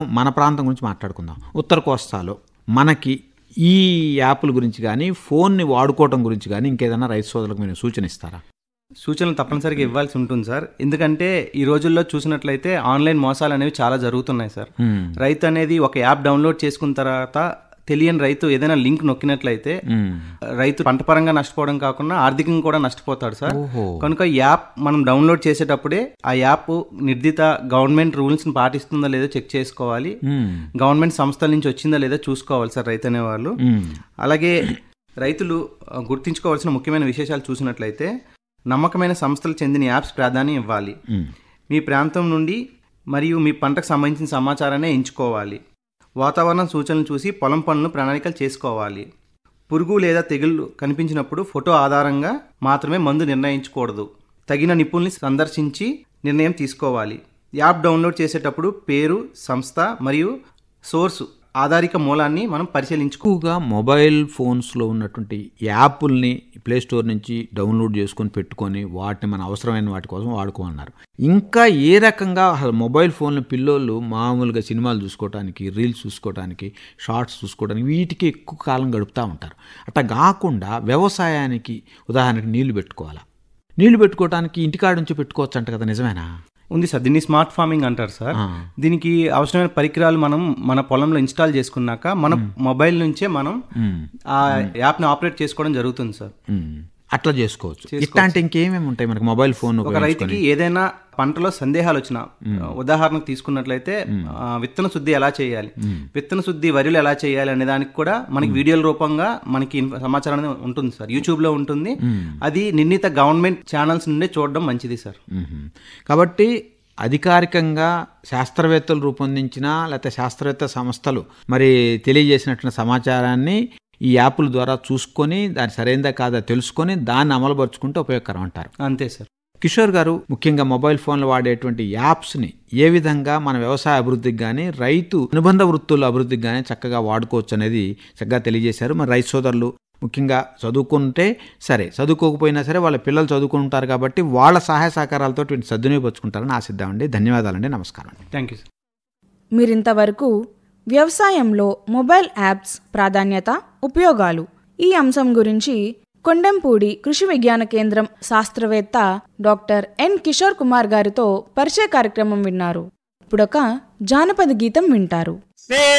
మన ప్రాంతం గురించి మాట్లాడుకుందాం ఉత్తర కోస్తాలో మనకి ఈ యాప్ల గురించి కానీ ఫోన్ని వాడుకోవటం గురించి కానీ ఇంకేదైనా రైతు సోదరులకు మీరు సూచన ఇస్తారా సూచనలు తప్పనిసరిగా ఇవ్వాల్సి ఉంటుంది సార్ ఎందుకంటే ఈ రోజుల్లో చూసినట్లయితే ఆన్లైన్ మోసాలు అనేవి చాలా జరుగుతున్నాయి సార్ మ్మ్. రైతు అనేది ఒక యాప్ డౌన్లోడ్ చేసుకున్న తర్వాత తెలియని రైతు ఏదైనా లింక్ నొక్కినట్లయితే మ్మ్. రైతు పంట పరంగా నష్టపోవడం కాకుండా ఆర్థికంగా కూడా నష్టపోతాడు సార్ ఓహో కనుక యాప్ మనం డౌన్లోడ్ చేసేటప్పుడే ఆ యాప్ నిర్దిత గవర్నమెంట్ రూల్స్ని పాటిస్తుందా లేదో చెక్ చేసుకోవాలి మ్మ్. గవర్నమెంట్ సంస్థల నుంచి వచ్చిందా లేదో చూసుకోవాలి సార్ రైతు అనేవాళ్ళు మ్మ్. అలాగే రైతులు ఆ, గుర్తుంచుకోవాల్సిన ముఖ్యమైన విశేషాలు చూసినట్లయితే నమ్మకమైన సంస్థలు చెందిన యాప్స్ ప్రాధాన్యం ఇవ్వాలి మ్మ్. మీ ప్రాంతం నుండి మరియు మీ పంటకు సంబంధించిన సమాచారాన్ని ఎంచుకోవాలి వాతావరణ సూచనలు చూసి పొలం పనులు ప్రణాళికలు చేసుకోవాలి పురుగు లేదా తెగుళ్ళు కనిపించినప్పుడు ఫోటో ఆధారంగా మాత్రమే మందు నిర్ణయించకూడదు తగిన నిపుణుల్ని సందర్శించి నిర్ణయం తీసుకోవాలి యాప్ డౌన్లోడ్ చేసేటప్పుడు పేరు సంస్థ మరియు సోర్సు ఆధారిక మూలాన్ని మనం పరిశీలించుకో ఎక్కువగా మొబైల్ ఫోన్స్లో ఉన్నటువంటి యాప్ల్ని ప్లే స్టోర్ నుంచి డౌన్లోడ్ చేసుకొని పెట్టుకొని వాటిని మన అవసరమైన వాటి కోసం వాడుకోమన్నారు ఇంకా ఏ రకంగా అసలు మొబైల్ ఫోన్లు పిల్లోళ్ళు మామూలుగా సినిమాలు చూసుకోవడానికి రీల్స్ చూసుకోవడానికి షార్ట్స్ చూసుకోవడానికి వీటికి ఎక్కువ కాలం గడుపుతూ ఉంటారు అట్లా కాకుండా వ్యవసాయానికి ఉదాహరణకి నీళ్లు పెట్టుకోవాలా నీళ్లు పెట్టుకోవడానికి ఇంటికాడ నుంచి పెట్టుకోవచ్చు అంట కదా నిజమేనా ఉంది సార్ దీన్ని స్మార్ట్ ఫార్మింగ్ అంటారు సార్ ఆ. దీనికి అవసరమైన పరికరాలు మనం మన పొలంలో ఇన్స్టాల్ చేసుకున్నాక మన మొబైల్ నుంచే మనం మ్మ్. ఆ యాప్ని ఆపరేట్ చేసుకోవడం జరుగుతుంది సార్ మ్మ్. అట్లా చేసుకోవచ్చు ఇట్లా అంటే ఇంకేమేమి ఉంటాయి మనకి మొబైల్ ఫోన్ ఒక రైతుకి ఏదైనా పంటలో సందేహాలు వచ్చిన ఉదాహరణకు తీసుకున్నట్లయితే ఆ, విత్తన శుద్ధి ఎలా చేయాలి విత్తన శుద్ధి వరిలో ఎలా చేయాలి అనే దానికి కూడా మనకి వీడియోల రూపంగా మనకి ఇన్ఫ- సమాచారం అనేది ఉంటుంది సార్ యూట్యూబ్ లో ఉంటుంది అది నిర్ణీత గవర్నమెంట్ ఛానల్స్ నుండే చూడడం మంచిది సార్ మ్మ్. కాబట్టి అధికారికంగా శాస్త్రవేత్తలు రూపొందించిన లేకపోతే శాస్త్రవేత్త సంస్థలు మరి తెలియజేసినటువంటి సమాచారాన్ని ఈ యాప్ల ద్వారా చూసుకొని దాని సరైనదా కాదా తెలుసుకొని దాన్ని అమలుపరుచుకుంటే ఉపయోగకరం అంటారు అంతే సార్ కిషోర్ గారు ముఖ్యంగా మొబైల్ ఫోన్లు వాడేటువంటి యాప్స్ని ఏ విధంగా మన వ్యవసాయ అభివృద్ధికి కానీ రైతు అనుబంధ వృత్తుల అభివృద్ధికి కానీ చక్కగా వాడుకోవచ్చు అనేది చక్కగా తెలియజేశారు మరి రైతు సోదరులు ముఖ్యంగా చదువుకుంటే సరే చదువుకోకపోయినా సరే వాళ్ళ పిల్లలు చదువుకుంటారు కాబట్టి వాళ్ళ సహాయ సహకారాలతో వీటిని సద్వినియోగపరుచుకుంటారని ఆశిద్దామండి ధన్యవాదాలండి నమస్కారం థ్యాంక్ యూ సార్ మీరింతవరకు వ్యవసాయంలో మొబైల్ యాప్స్ ప్రాధాన్యత ఉపయోగాలు ఈ అంశం గురించి కొండెంపూడి కృషి విజ్ఞాన కేంద్రం శాస్త్రవేత్త డాక్టర్ ఎన్ కిషోర్ కుమార్ గారితో పరిచయ కార్యక్రమం విన్నారు ఇప్పుడొక జానపద గీతం వింటారు